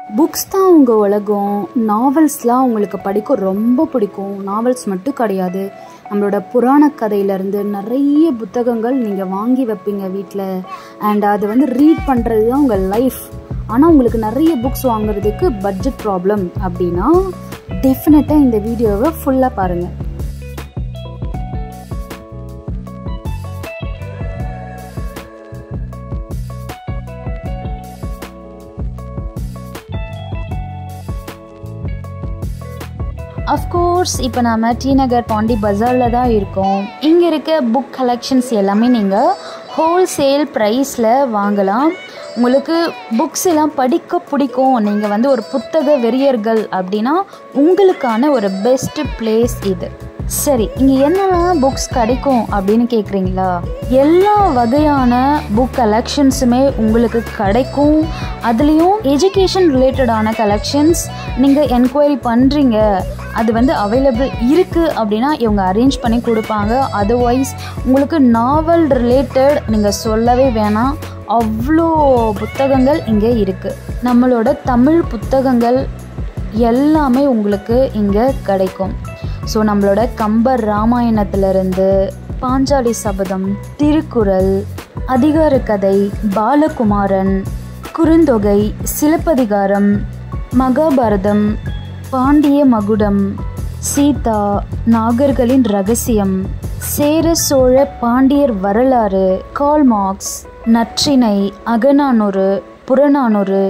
books தான் உங்கள் உலகம் நாவல்ஸ்லாம் உங்களுக்கு படிக்க ரொம்ப பிடிக்கும் நாவல்ஸ் மட்டும் கிடையாது நம்மளோட புராண கதையிலேருந்து நிறைய புத்தகங்கள் நீங்கள் வாங்கி வைப்பீங்க வீட்டில் அண்ட் அது வந்து ரீட் பண்ணுறது தான் உங்கள் லைஃப் ஆனால் உங்களுக்கு நிறைய புக்ஸ் வாங்குறதுக்கு பட்ஜெட் ப்ராப்ளம் அப்படின்னா டெஃபினட்டாக இந்த வீடியோவை ஃபுல்லாக பாருங்கள் அஃப்கோர்ஸ் இப்போ நம்ம டி நகர் பாண்டி பஜாரில் தான் இருக்கோம் இங்கே இருக்க புக் கலெக்ஷன்ஸ் எல்லாமே நீங்கள் ஹோல்சேல் ப்ரைஸில் வாங்கலாம் உங்களுக்கு புக்ஸ் எல்லாம் படிக்க பிடிக்கும் நீங்கள் வந்து ஒரு புத்தக வெறியர்கள் அப்படின்னா உங்களுக்கான ஒரு பெஸ்ட் பிளேஸ் இது சரி இங்கே என்னெல்லாம் புக்ஸ் கிடைக்கும் அப்படின்னு கேட்குறீங்களா எல்லா வகையான புக் கலெக்ஷன்ஸுமே உங்களுக்கு கிடைக்கும் அதுலேயும் எஜுகேஷன் ரிலேட்டடான கலெக்ஷன்ஸ் நீங்கள் என்கொயரி பண்ணுறீங்க அது வந்து அவைலபிள் இருக்குது அப்படின்னா இவங்க அரேஞ்ச் பண்ணி கொடுப்பாங்க அதர்வைஸ் உங்களுக்கு நாவல் ரிலேட்டட் நீங்கள் சொல்லவே வேணாம் அவ்வளோ புத்தகங்கள் இங்கே இருக்குது நம்மளோட தமிழ் புத்தகங்கள் எல்லாமே உங்களுக்கு இங்கே கிடைக்கும் ஸோ நம்மளோட கம்பர் ராமாயணத்திலிருந்து பாஞ்சாலி சபதம் திருக்குறள் அதிகார கதை பாலகுமாரன் குறுந்தொகை சிலப்பதிகாரம் மகாபாரதம் பாண்டிய மகுடம் சீதா நாகர்களின் ரகசியம் சேர சோழ பாண்டியர் வரலாறு கால்மார்க்ஸ் நற்றினை அகநானூறு புறநானூறு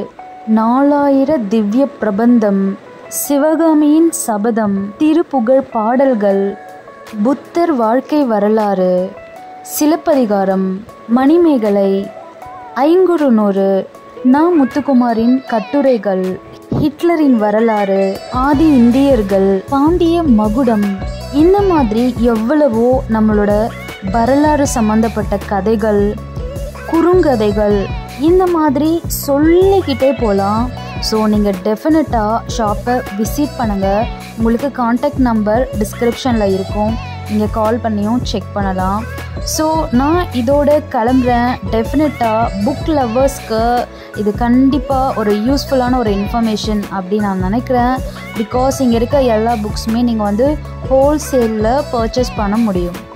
நாலாயிர திவ்ய பிரபந்தம் சிவகாமியின் சபதம் திருப்புகழ் பாடல்கள் புத்தர் வாழ்க்கை வரலாறு சிலப்பதிகாரம் மணிமேகலை ஐங்குறுநூறு நா முத்துக்குமாரின் கட்டுரைகள் ஹிட்லரின் வரலாறு ஆதி இந்தியர்கள் பாண்டிய மகுடம் இந்த மாதிரி எவ்வளவோ நம்மளோட வரலாறு சம்பந்தப்பட்ட கதைகள் குறுங்கதைகள் இந்த மாதிரி சொல்லிக்கிட்டே போகலாம் ஸோ நீங்கள் டெஃபினட்டாக ஷாப்பை விசிட் பண்ணுங்கள் உங்களுக்கு காண்டாக்ட் நம்பர் டிஸ்கிரிப்ஷனில் இருக்கும் நீங்கள் கால் பண்ணியும் செக் பண்ணலாம் ஸோ நான் இதோட கிளம்புறேன் டெஃபினட்டாக புக் லவ்வர்ஸ்க்கு இது கண்டிப்பாக ஒரு யூஸ்ஃபுல்லான ஒரு இன்ஃபர்மேஷன் அப்படின்னு நான் நினைக்கிறேன் பிகாஸ் இங்கே இருக்க எல்லா புக்ஸுமே நீங்கள் வந்து ஹோல்சேலில் பர்ச்சேஸ் பண்ண முடியும்